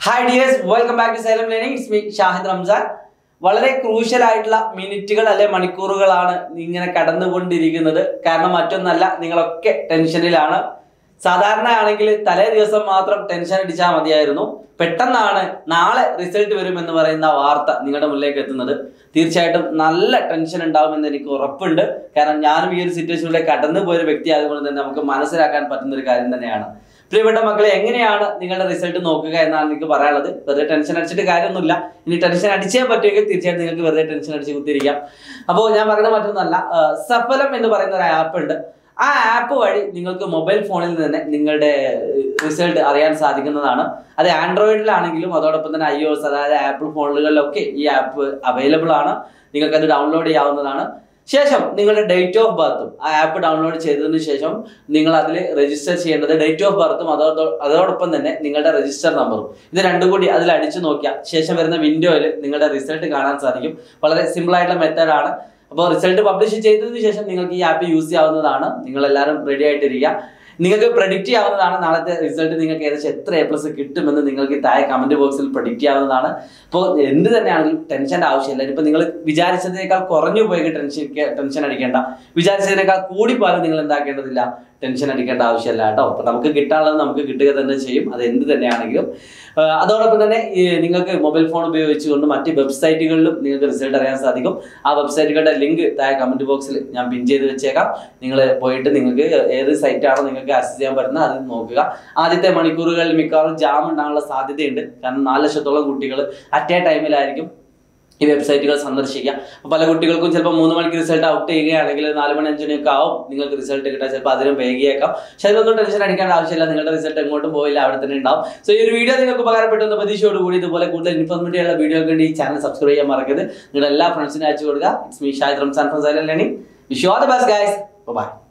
hi dears welcome back to Xylem learning it's me Shahid Ramzan വളരെ crucial ആയിട്ടുള്ള മിനിറ്റുകൾ അല്ലെ മണിക്കൂറുകളാണ് ഇങ്ങനെ കടന്നുകൊണ്ടിരിക്കുന്നത് കാരണം മറ്റൊന്നല്ല നിങ്ങളൊക്കെ ടെൻഷനിലാണ് സാധാരണ ആണെങ്കിൽ തലേ ദിവസം മാത്രം ടെൻഷൻ അടിച്ചാൽ മതിയായിരുന്നു പെട്ടെന്നാണ് നാളെ റിസൾട്ട് വരും എന്ന് പറയുന്ന വാർത്ത നിങ്ങളുടെ മുന്നിലേക്ക് എത്തുന്നത് തീർച്ചയായിട്ടും നല്ല ടെൻഷൻ ഉണ്ടാവുമെന്ന് എനിക്ക് ഉറപ്പുണ്ട് കാരണം ഞാനും ഈ ഒരു സിറ്റുവേഷനിലൂടെ കടന്നു പോയൊരു വ്യക്തി ആയതുകൊണ്ട് തന്നെ നമുക്ക് മനസ്സിലാക്കാൻ പറ്റുന്ന ഒരു കാര്യം തന്നെയാണ് പ്രിയപ്പെട്ട മക്കളെ എങ്ങനെയാണ് നിങ്ങളുടെ റിസൾട്ട് നോക്കുക എന്നാണ് എനിക്ക് പറയാനുള്ളത് വെറുതെ ടെൻഷൻ അടിച്ചിട്ട് കാര്യമൊന്നുമില്ല ഇനി ടെൻഷൻ അടിച്ചേ പറ്റുമെങ്കിൽ തീർച്ചയായിട്ടും നിങ്ങൾക്ക് വെറുതെ ടെൻഷൻ അടിച്ച് കുത്തിരിക്കാം അപ്പോൾ ഞാൻ പറയുന്നത് മറ്റൊന്നല്ല ആ, സഫലം എന്ന് പറയുന്ന ഒരു ആപ്പ് ഉണ്ട് ആ ആപ്പ് വഴി നിങ്ങൾക്ക് മൊബൈൽ ഫോണിൽ തന്നെ നിങ്ങളുടെ റിസൾട്ട് അറിയാൻ സാധിക്കുന്നതാണ് അത് ആൻഡ്രോയിഡിലാണെങ്കിലും അതോടൊപ്പം തന്നെ ഐ ഒസ് അതായത് ആപ്പിൾ ഫോണുകളിലൊക്കെ ഈ ആപ്പ് അവൈലബിൾ ആണ് നിങ്ങൾക്ക് അത് ഡൗൺലോഡ് ചെയ്യാവുന്നതാണ് ശേഷം നിങ്ങളുടെ ഡേറ്റ് ഓഫ് ബർത്തും ആ ആപ്പ് ഡൗൺലോഡ് ചെയ്തതിന് ശേഷം നിങ്ങൾ അതിൽ രജിസ്റ്റർ ചെയ്യേണ്ടത് ഡേറ്റ് ഓഫ് ബർത്തും അതോടൊ അതോടൊപ്പം തന്നെ നിങ്ങളുടെ രജിസ്റ്റർ നമ്പറും ഇത് രണ്ടും കൂടി അതിൽ അടിച്ചു നോക്കിയാൽ ശേഷം വരുന്ന വിൻഡോയിൽ നിങ്ങളുടെ റിസൾട്ട് കാണാൻ സാധിക്കും വളരെ സിമ്പിൾ ആയിട്ടുള്ള മെത്തേഡാണ് അപ്പോൾ റിസൾട്ട് പബ്ലിഷ് ചെയ്തതിന് ശേഷം നിങ്ങൾക്ക് ഈ ആപ്പ് യൂസ് ചെയ്യാവുന്നതാണ് നിങ്ങൾ എല്ലാവരും റെഡി ആയിട്ടിരിക്കുക നിങ്ങൾക്ക് പ്രഡിക്റ്റ് ചെയ്യാവുന്നതാണ് നാളത്തെ റിസൾട്ട് നിങ്ങൾക്ക് ഏകദേശം എത്ര എ പ്ലസ് കിട്ടുമെന്ന് നിങ്ങൾക്ക് ഈ താഴെ കമന്റ് ബോക്സിൽ പ്രഡിക്റ്റ് ചെയ്യാവുന്നതാണ് അപ്പോൾ എന്ത് തന്നെയാണെങ്കിലും ടെൻഷൻ്റെ ആവശ്യമില്ല ഇനിയിപ്പോൾ നിങ്ങൾ വിചാരിച്ചതിനേക്കാൾ കുറഞ്ഞു പോയി ടെൻഷൻ ടെൻഷൻ അടിക്കേണ്ട വിചാരിച്ചതിനേക്കാൾ കൂടി പോലും നിങ്ങൾ എന്താക്കേണ്ടതില്ല ടെൻഷൻ അടിക്കേണ്ട ആവശ്യമില്ല കേട്ടോ അപ്പോൾ നമുക്ക് കിട്ടാനുള്ളത് നമുക്ക് കിട്ടുക തന്നെ ചെയ്യും അത് എന്ത് തന്നെയാണെങ്കിലും ആ, അതോടൊപ്പം തന്നെ ഈ നിങ്ങൾക്ക് മൊബൈൽ ഫോൺ ഉപയോഗിച്ചുകൊണ്ട് മറ്റ് വെബ്സൈറ്റുകളിലും നിങ്ങൾക്ക് റിസൾട്ട് അറിയാൻ സാധിക്കും ആ വെബ്സൈറ്റുകളുടെ ലിങ്ക് താഴെ കമന്റ് ബോക്സിൽ ഞാൻ പിൻ ചെയ്ത് വെച്ചേക്കാം നിങ്ങൾ പോയിട്ട് നിങ്ങൾക്ക് ഏത് സൈറ്റാണോ നിങ്ങൾക്ക് ആക്സസ് ചെയ്യാൻ പറ്റുന്നത് അത് നോക്കുക ആദ്യത്തെ മണിക്കൂറുകളിൽ മിക്കവാറും ജാം ഉണ്ടാകാനുള്ള സാധ്യതയുണ്ട് കാരണം നാല് ലക്ഷത്തോളം കുട്ടികൾ അറ്റ് എ ടൈമിലായിരിക്കും ഈ വെബ്സൈറ്റുകൾ സന്ദർശിക്കുക അപ്പോൾ പല കുട്ടികൾക്കും ചിലപ്പോൾ മൂന്ന് മണിക്ക് റിസൾട്ട് ഔട്ട് ചെയ്യുകയാണെങ്കിൽ നാല് മണി അഞ്ച് മണിയൊക്കെ ആവും നിങ്ങൾക്ക് റിസൾട്ട് കിട്ടാൻ ചിലപ്പോൾ അതിനും വൈകിയേക്കാം പക്ഷേ അതൊന്നും ടെൻഷൻ അടിക്കേണ്ട ആവശ്യമില്ല നിങ്ങളുടെ റിസൾട്ട് എങ്ങോട്ടും പോയില്ല അവിടെ തന്നെ ഉണ്ടാവും സോ ഈ ഒരു വീഡിയോ നിങ്ങൾക്ക് ഉപകാരപ്പെട്ടു എന്ന പ്രതീക്ഷയോട് കൂടി ഇതുപോലെ കൂടുതൽ ഇൻഫോർമേറ്റീവ് ഉള്ള വീഡിയോക്ക് വേണ്ടി ഈ ചാനൽ സബ്സ്ക്രൈബ് ചെയ്യാൻ മറക്കരുത് നിങ്ങളുടെ എല്ലാ ഫ്രണ്ട്സിനും അയച്ചു കൊടുക്കുക it's me Shahid Ramzan from Xylem learning wish you all the best guys by